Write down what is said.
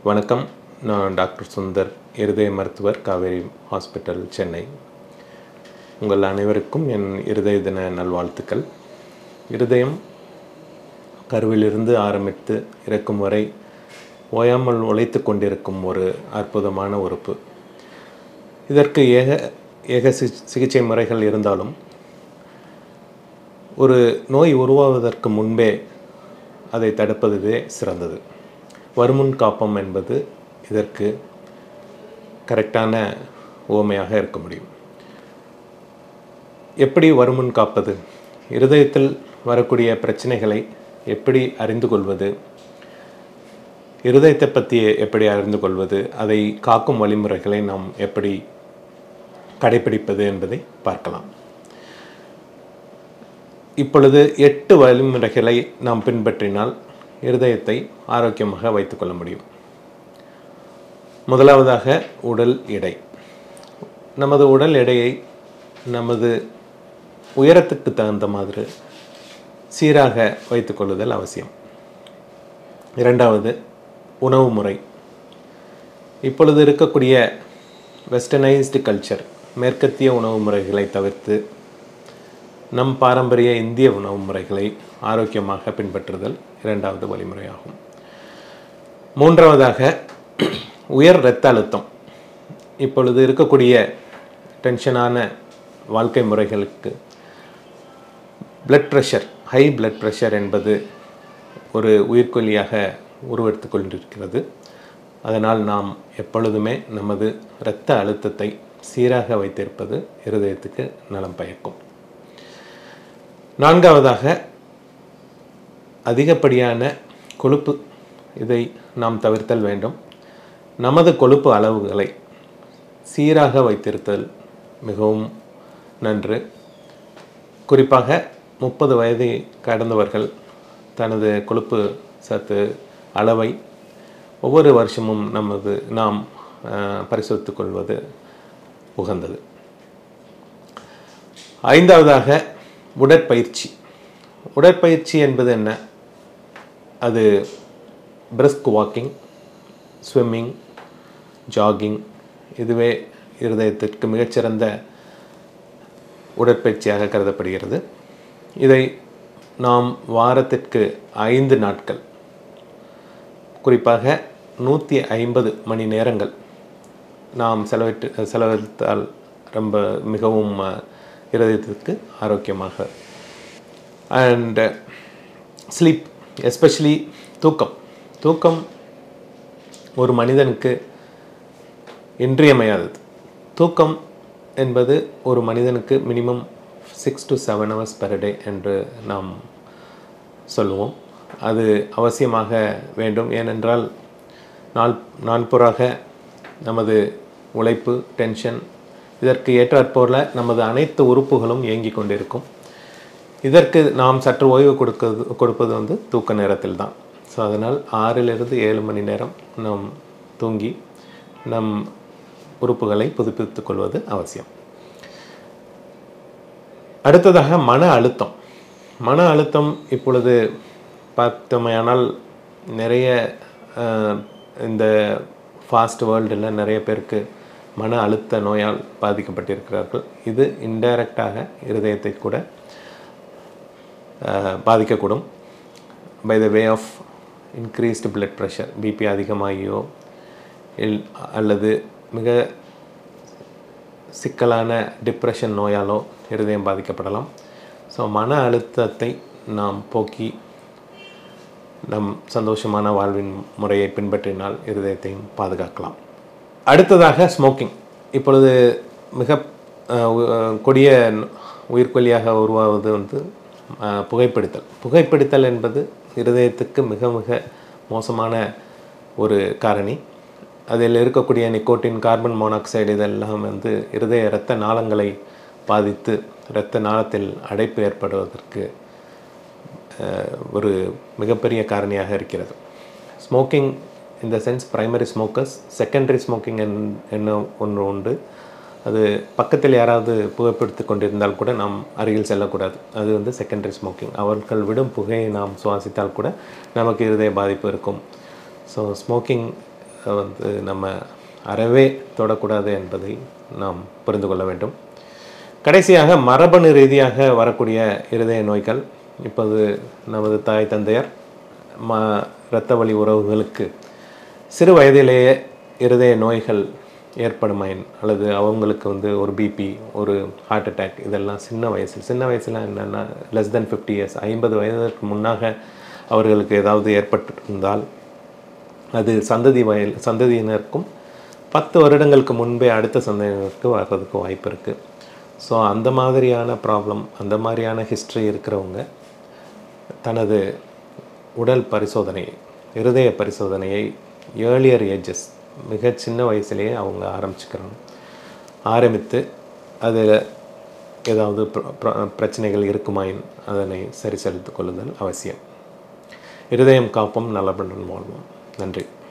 வணக்கம் நான் டாக்டர் சுந்தர் இருதய மருத்துவர் காவேரி ஹாஸ்பிட்டல் சென்னை உங்கள் அனைவருக்கும் என் இருதய தின நல்வாழ்த்துக்கள் இருதயம் கருவிலிருந்து ஆரம்பித்து இறக்கும் வரை ஓயாமல் உழைத்து கொண்டிருக்கும் ஒரு அற்புதமான உறுப்பு இதற்கு ஏக ஏக சி- சிகிச்சை முறைகள் இருந்தாலும் ஒரு நோய் உருவாவதற்கு முன்பே அதை தடுப்பதுவே சிறந்தது வருமுன் காப்பம் என்பது இதற்கு கரெக்டான உவமையாக இருக்க முடியும் எப்படி வருமுன் காப்பது இருதயத்தில் வரக்கூடிய பிரச்சனைகளை எப்படி அறிந்து கொள்வது இருதயத்தை பற்றி எப்படி அறிந்து கொள்வது அதை காக்கும் வழிமுறைகளை நாம் எப்படி கடைபிடிப்பது என்பதை பார்க்கலாம் இப்பொழுது எட்டு வழிமுறைகளை நாம் பின்பற்றினால் இருதயத்தை ஆரோக்கியமாக வைத்துக்கொள்ள முடியும் முதலாவதாக உடல் எடை நமது உடல் எடையை நமது உயரத்துக்கு தகுந்த மாதிரி சீராக வைத்துக்கொள்ளுதல் அவசியம் இரண்டாவது உணவு முறை இப்பொழுது இருக்கக்கூடிய வெஸ்டர்னைஸ்டு கல்ச்சர் மேற்கத்திய உணவு முறைகளை தவிர்த்து நம் பாரம்பரிய இந்திய உணவு முறைகளை ஆரோக்கியமாக பின்பற்றுதல் இரண்டாவது வழிமுறையாகும் மூன்றாவதாக உயர் இரத்த அழுத்தம் இப்பொழுது இருக்கக்கூடிய டென்ஷனான வாழ்க்கை முறைகளுக்கு blood pressure high blood pressure என்பது ஒரு உயிர்கொல்லியாக உருவெடுத்து கொண்டிருக்கிறது அதனால் நாம் எப்பொழுதுமே நமது இரத்த அழுத்தத்தை சீராக வைத்திருப்பது இருதயத்துக்கு நலம் பயக்கும் நான்காவதாக அதிகப்படியான கொழுப்பு இதை நாம் தவிர்த்தல் வேண்டும் நமது கொழுப்பு அளவுகளை சீராக வைத்திருத்தல் மிகவும் நன்று குறிப்பாக முப்பது வயதை கடந்தவர்கள் தனது கொழுப்பு சத்து அளவை ஒவ்வொரு வருஷமும் நமது நாம் அஹ், பரிசோதித்துக் கொள்வது உகந்தது ஐந்தாவதாக உடற்பயிற்சி உடற்பயிற்சி என்பது என்ன அது பிரிஸ்க் வாக்கிங் ஸ்விம்மிங் ஜாகிங் இதுவே இருதயத்திற்கு மிகச்சிறந்த உடற்பயிற்சியாக கருதப்படுகிறது இதை நாம் வாரத்திற்கு ஐந்து நாட்கள் குறிப்பாக நூற்றி ஐம்பது மணி நேரங்கள் நாம் செலவிட்டு செலவழித்தால் ரொம்ப மிகவும் அஹ், இருதயத்திற்கு ஆரோக்கியமாக அண்ட் ஸ்லீப் எஸ்பெஷலி தூக்கம் தூக்கம் ஒரு மனிதனுக்கு இன்றியமையாதது தூக்கம் என்பது ஒரு மனிதனுக்கு minimum six to seven hours per day என்று நாம் சொல்லுவோம் அது அவசியமாக வேண்டும் ஏனென்றால் நாள் நாள்புறாக நமது உழைப்பு டென்ஷன் இதற்கு ஏற்றாற்போல நமது அனைத்து உறுப்புகளும் இயங்கிக் கொண்டிருக்கும் இதற்கு நாம் சற்று ஓய்வு கொடுக்கிறது கொடுப்பது வந்து தூக்க நேரத்தில் தான் ஸோ அதனால் ஆறிலிருந்து ஏழு மணி நேரம் நாம் தூங்கி நம் உறுப்புகளை புதுப்பித்துக் கொள்வது அவசியம் அடுத்ததாக மன அழுத்தம் மன அழுத்தம் இப்பொழுது பார்த்தோமையானால் நிறைய அஹ், இந்த ஃபாஸ்ட் வேர்ல்டில் நிறைய பேருக்கு மன அழுத்த நோயால் பாதிக்கப்பட்டிருக்கிறார்கள் இது இன்டைரக்டாக இருதயத்தை கூட அஹ், பாதிக்கக்கூடும் by the way of increased blood pressure BP அதிகமாகியோ இல் அல்லது மிக சிக்கலான டிப்ரெஷன் நோயாலோ இருதயம் பாதிக்கப்படலாம் ஸோ மன அழுத்தத்தை நாம் போக்கி நம் சந்தோஷமான வாழ்வின் முறையை பின்பற்றினால் இருதயத்தையும் பாதுகாக்கலாம் அடுத்ததாக ஸ்மோக்கிங் இப்பொழுது மிக அஹ், உ- அஹ், கொடிய உயிர்கொல்லியாக உருவாவது வந்து அஹ், புகைப்பிடித்தல் புகைப்பிடித்தல் என்பது இருதயத்துக்கு மிக மிக மோசமான ஒரு காரணி அதில் இருக்கக்கூடிய நிக்கோட்டின் கார்பன் மோனாக்சைடு இதெல்லாம் வந்து இருதய இரத்த நாளங்களை பாதித்து இரத்த நாளத்தில் அடைப்பு ஏற்படுவதற்கு அஹ், ஒரு மிகப்பெரிய காரணியாக இருக்கிறது ஸ்மோக்கிங் இந்த sense primary smokers secondary smoking என்ன ஒன்று உண்டு அது பக்கத்தில் யாராவது புகைப்பிடித்து கொண்டிருந்தால் கூட நாம் அருகில் செல்லக்கூடாது அது வந்து செகண்டரி ஸ்மோக்கிங் அவர்கள் விடும் புகையை நாம் சுவாசித்தால் கூட நமக்கு இருதய பாதிப்பு இருக்கும் ஸோ ஸ்மோக்கிங் வந்து நம்ம அறவே தொடக்கூடாது என்பதை நாம் புரிந்து கொள்ள வேண்டும் கடைசியாக மரபணு ரீதியாக வரக்கூடிய இருதய நோய்கள் இப்போது நமது தாய் தந்தையர் ம இரத்த வழி உறவுகளுக்கு சிறு வயதிலேயே இருதய நோய்கள் ஏற்படுமாயின் அல்லது அவங்களுக்கு வந்து ஒரு பிபி ஒரு ஹார்ட் அட்டாக் இதெல்லாம் சின்ன வயசில் சின்ன வயசில் என்னென்னா லெஸ் தென் ஃபிஃப்டி இயர்ஸ் ஐம்பது வயதிற்கு முன்னாக அவர்களுக்கு ஏதாவது ஏற்பட்டிருந்தால் அது சந்ததி வயல் சந்ததியினருக்கும் பத்து வருடங்களுக்கு முன்பே அடுத்த சந்ததியினருக்கு வர்றதுக்கு வாய்ப்பு இருக்குது ஸோ அந்த மாதிரியான ப்ராப்ளம் அந்த மாதிரியான ஹிஸ்ட்ரி இருக்கிறவங்க தனது உடல் பரிசோதனை இருதய பரிசோதனையை ஏர்லியர் ஏஜஸ் மிக சின்ன வயசுலேயே அவங்க ஆரம்பிச்சுக்கிறாங்க ஆரம்பித்து அதில் ஏதாவது பிர- பிர- பிரச்சனைகள் இருக்குமாயின் அதனை சரி செய்து கொள்ளுதல் அவசியம் இருதயம் காப்போம் நலபுடன் வாழ்வோம் நன்றி